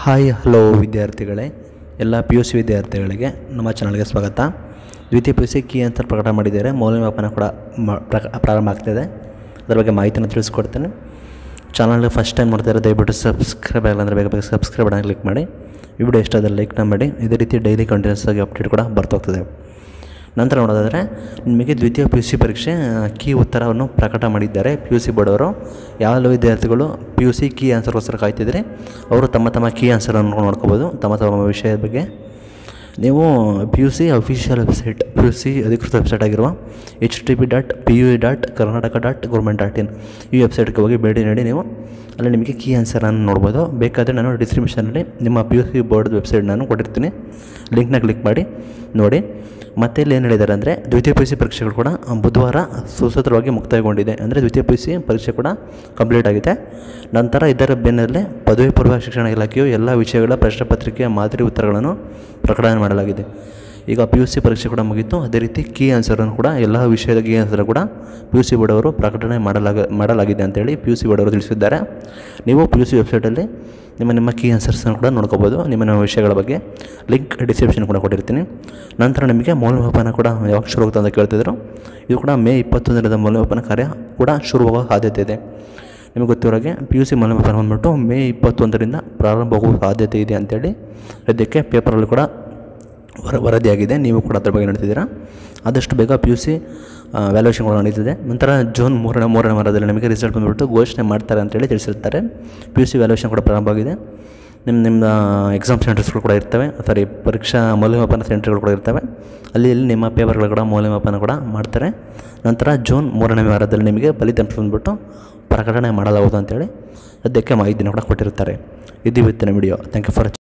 hi hello ವಿದ್ಯಾರ್ಥಿಗಳೇ ಎಲ್ಲ P U C ವಿದ್ಯಾರ್ಥಿಗಳಿಗೆ ನಮ್ಮ ಚಾನಲ್ಗೆ ಸ್ವಾಗತ ದ್ವಿತೀಯ ಪಿ ಯು ಸಿ ಕೀ ಅಂತ ಪ್ರಕಟ ಮಾಡಿದ್ದಾರೆ ಮೌಲ್ಯಮಾಪನ ಕೂಡ ಮ- ಪ್ರಕ- ಪ್ರಾರಂಭ ಆಗ್ತಿದೆ ಅದರ ಬಗ್ಗೆ ಮಾಹಿತಿಯನ್ನು ತಿಳಿಸ್ಕೊಡ್ತೇನೆ ಚಾನಲ್ಗೆ ಫಸ್ಟ್ ಟೈಮ್ ನೋಡ್ತಾರೆ ದಯವಿಟ್ಟು ಸಬ್ಸ್ಕ್ರೈಬ್ ಆಗಿಲ್ಲ ಅಂದರೆ ಬೇಗ ಬೇಗ ಸಬ್ಸ್ಕ್ರೈಬ್ ಬಟನ್ ಕ್ಲಿಕ್ ಮಾಡಿ ಈ ವಿಡಿಯೋ ಇಷ್ಟ ಆದರೆ ಲೈಕ್ನ ಮಾಡಿ ಇದೇ ರೀತಿ ಡೈಲಿ ಕಂಟಿನ್ಯೂಸ್ ಆಗಿ ಅಪ್ಡೇಟ್ ಕೂಡ ಬರ್ತಾಗ್ತದೆ ನಂತರ ನೋಡೋದಾದರೆ ನಿಮಗೆ ದ್ವಿತೀಯ ಪಿ ಯು ಸಿ ಪರೀಕ್ಷೆ ಆ, ಕೀ ಉತ್ತರವನ್ನು ಪ್ರಕಟ ಮಾಡಿದ್ದಾರೆ ಪಿ ಯು ಸಿ ಬೋರ್ಡ್ ಅವರು ಯಾವ ವಿದ್ಯಾರ್ಥಿಗಳು ಪಿ ಯು ಸಿ ಕೀ ಆನ್ಸರ್ಗೋಸ್ಕರ ಕಾಯ್ತಿದ್ರೆ ಅವರು ತಮ್ಮ ತಮ್ಮ ಕೀ ಆನ್ಸರನ್ನು ನೋಡ್ಕೋಬೋದು ತಮ್ಮ ತಮ್ಮ ವಿಷಯದ ಬಗ್ಗೆ ನೀವು P U C official website P U C ಅಧಿಕೃತ ವೆಬ್ಸೈಟ್ ಆಗಿರುವ H T P dot P U dot Karnataka dot government dot in ಈ ವೆಬ್ಸೈಟ್ಗೆ ಹೋಗಿ ಭೇಟಿ ನೀಡಿ ನೀವು ಅಲ್ಲಿ ನಿಮಗೆ ಕೀ ಆನ್ಸರನ್ನು ನೋಡ್ಬೋದು ಬೇಕಾದರೆ ನಾನು ಡಿಸ್ಕ್ರಿಪ್ಷನಲ್ಲಿ ನಿಮ್ಮ P U C board website ನಾನು ಕೊಟ್ಟಿರ್ತೀನಿ ಲಿಂಕ್ನ ಕ್ಲಿಕ್ ಮಾಡಿ ನೋಡಿ ಮತ್ತೆ ಇಲ್ಲಿ ಏನು ಹೇಳಿದ್ದಾರೆ ಅಂದರೆ ದ್ವಿತೀಯ ಪಿ ಯು ಸಿ ಪರೀಕ್ಷೆಗಳು ಕೂಡ ಬುಧವಾರ ಸುಸೂತ್ರವಾಗಿ ಮುಕ್ತಾಯಗೊಂಡಿದೆ ಅಂದರೆ ದ್ವಿತೀಯ ಪಿ ಯು ಸಿ ಪರೀಕ್ಷೆ ಕೂಡ ಕಂಪ್ಲೀಟ್ ಆಗಿದೆ ನಂತರ ಇದರ ಬೆನ್ನಲ್ಲೇ ಪದವಿ ಪೂರ್ವ ಶಿಕ್ಷಣ ಇಲಾಖೆಯು ಎಲ್ಲ ವಿಷಯಗಳ ಪ್ರಶ್ನೆ ಪತ್ರಿಕೆಯ ಮಾದರಿ ಉತ್ತರಗಳನ್ನು ಪ್ರಕಟಣೆ ಮಾಡಲಾಗಿದೆ ಈಗ ಪಿ ಯು ಸಿ ಪರೀಕ್ಷೆ ಕೂಡ ಮುಗೀತು ಅದೇ ರೀತಿ ಕೀ ಆನ್ಸರನ್ನು ಕೂಡ ಎಲ್ಲ ವಿಷಯದ ಕೀ ಆನ್ಸರ್ ಕೂಡ ಪಿ ಯು ಸಿ ಬೋರ್ಡ್ ಅವರು ಪ್ರಕಟಣೆ ಮಾಡಲಾಗ ಮಾಡಲಾಗಿದೆ ಅಂತೇಳಿ ಪಿ ಯು ಸಿ ಬೋರ್ಡ್ ಅವರು ತಿಳಿಸಿದ್ದಾರೆ ನೀವು ಪಿ ಯು ಸಿ ವೆಬ್ಸೈಟಲ್ಲಿ ನಿಮ್ಮ ನಿಮ್ಮ ಕೀ ಆನ್ಸರ್ಸನ್ನು ಕೂಡ ನೋಡ್ಕೋಬೋದು ನಿಮ್ಮ ನಿಮ್ಮ ವಿಷಯಗಳ ಬಗ್ಗೆ ಲಿಂಕ್ ಡಿಸ್ಕ್ರಿಪ್ಷನ್ ಕೂಡ ಕೊಟ್ಟಿರ್ತೀನಿ ನಂತರ ನಿಮಗೆ ಮೌಲ್ಯಮಾಪನ ಕೂಡ ಯಾವಾಗ ಶುರು ಆಗುತ್ತೆ ಅಂತ ಕೇಳ್ತಿದ್ರು ಇದು ಕೂಡ ಮೇ ಇಪ್ಪತ್ತೊಂದರದ ಮೌಲ್ಯಮಾಪನ ಕಾರ್ಯ ಕೂಡ ಶುರುವಾಗೋ ಸಾಧ್ಯತೆ ಇದೆ ನಿಮಗೆ ಗೊತ್ತಿರೋ ಹಾಗೆ ಪಿ ಯು ಸಿ ಮೌಲ್ಯಮಾಪನ ಬಂದ್ಬಿಟ್ಟು ಮೇ ಇಪ್ಪತ್ತೊಂದರಿಂದ ಪ್ರಾರಂಭವಾಗುವ ಸಾಧ್ಯತೆ ಇದೆ ಅಂತೇಳಿ ಸದ್ಯಕ್ಕೆ ಪೇಪರಲ್ಲಿ ಕೂಡ ವರ ವರದಿಯಾಗಿದೆ ನೀವು ಕೂಡ ಅದ್ರ ಬಗ್ಗೆ ನೋಡ್ತಿದ್ದೀರಾ ಆದಷ್ಟು ಬೇಗ ಪಿ ಯು ಸಿ ವ್ಯಾಲ್ಯೂಷನ್ ಕೂಡ ನಡೀತಿದೆ ನಂತರ ಜೂನ್ ಮೂರನೇ ಮೂರನೇ ವಾರದಲ್ಲಿ ನಿಮಗೆ ರಿಸಲ್ಟ್ ಬಂದುಬಿಟ್ಟು ಘೋಷಣೆ ಮಾಡ್ತಾರೆ ಅಂತೇಳಿ ತಿಳಿಸಿರ್ತಾರೆ ಪಿ ಯು ಸಿ ವ್ಯಾಲ್ಯೂಷನ್ ಕೂಡ ಪ್ರಾರಂಭ ಆಗಿದೆ ನಿಮ್ಮ ನಿಮ್ಮ ಎಕ್ಸಾಮ್ ಸೆಂಟರ್ಸ್ಗಳು ಕೂಡ ಇರ್ತವೆ ಸಾರಿ ಪರೀಕ್ಷಾ ಮೌಲ್ಯಮಾಪನ ಸೆಂಟರ್ಗಳು ಕೂಡ ಇರ್ತವೆ ಅಲ್ಲಿ ಇಲ್ಲಿ ನಿಮ್ಮ ಪೇಪರ್ಗಳು ಕೂಡ ಮೌಲ್ಯಮಾಪನ ಕೂಡ ಮಾಡ್ತಾರೆ ನಂತರ ಜೂನ್ ಮೂರನೇ ವಾರದಲ್ಲಿ ನಿಮಗೆ ಫಲಿತಾಂಶ ಬಂದುಬಿಟ್ಟು ಪ್ರಕಟಣೆ ಮಾಡಲಾಗುವುದು ಅಂತೇಳಿ ಸದ್ಯಕ್ಕೆ ಮಾಹಿತಿನ ಕೂಡ ಕೊಟ್ಟಿರ್ತಾರೆ ಇದು ಇವತ್ತಿನ ವಿಡಿಯೋ ಥ್ಯಾಂಕ್ ಯು ಫಾರ್